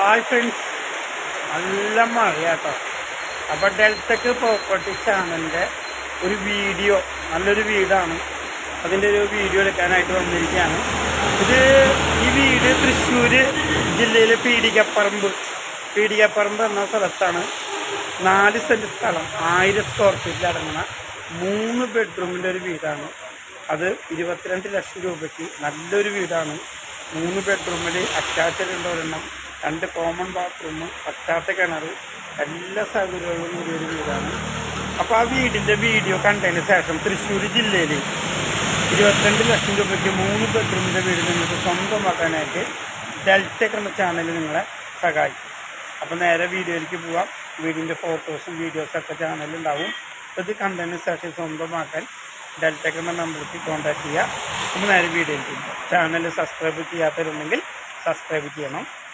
hi friends നല്ല മഴയാട്ടോ അപ്പോൾ ഡെൽറ്റക്ക് property ചാനലിൻ്റെ ഒരു വീഡിയോ നല്ലൊരു വീടാണ് അതിൻ്റെ ഒരു വീഡിയോ എടുക്കാനായിട്ട് വന്നിരിക്കുകയാണ് ഇത് ഈ വീട് തൃശ്ശൂർ ജില്ലയിലെ പീടികപ്പറമ്പ് പീടികപ്പറമ്പ് എന്ന സ്ഥലത്താണ് നാല് സെൻറ്റ് സ്ഥലം ആയിരം സ്ക്വയർ ഫീറ്റിൽ അടങ്ങുന്ന മൂന്ന് ബെഡ്റൂമിൻ്റെ ഒരു വീടാണ് അത് ഇരുപത്തിരണ്ട് ലക്ഷം രൂപയ്ക്ക് നല്ലൊരു വീടാണ് മൂന്ന് ബെഡ്റൂമിൽ അറ്റാച്ച്ഡ് ഉണ്ട് ഒരെണ്ണം രണ്ട് കോമൺ ബാത്റൂം പറ്റാത്ത കിണർ എല്ലാ സൗകര്യങ്ങളും കൂടിയ ഒരു വീടാണ് അപ്പോൾ ആ വീടിൻ്റെ വീഡിയോ കണ്ടതിന് ശേഷം തൃശ്ശൂർ ജില്ലയിൽ ഇരുപത്തിരണ്ട് ലക്ഷം രൂപയ്ക്ക് മൂന്ന് ബെഡ്റൂമിൻ്റെ വീട് നിങ്ങൾക്ക് സ്വന്തമാക്കാനായിട്ട് ഡെൽറ്റക് എന്ന ചാനൽ നിങ്ങളെ സഹായിക്കും അപ്പോൾ നേരെ വീഡിയോയിലേക്ക് പോവാം വീടിൻ്റെ ഫോട്ടോസും വീഡിയോസും ഒക്കെ ചാനലുണ്ടാവും അപ്പോൾ ഇത് കണ്ടതിന് ശേഷം സ്വന്തമാക്കാൻ ഡെൽറ്റക് എന്ന നമ്പറിലേക്ക് കോൺടാക്ട് ചെയ്യുക അപ്പോൾ നേരെ വീഡിയോയിലേക്ക് പോകാം ചാനൽ സബ്സ്ക്രൈബ് ചെയ്യാത്തവരുണ്ടെങ്കിൽ സബ്സ്ക്രൈബ് ചെയ്യണം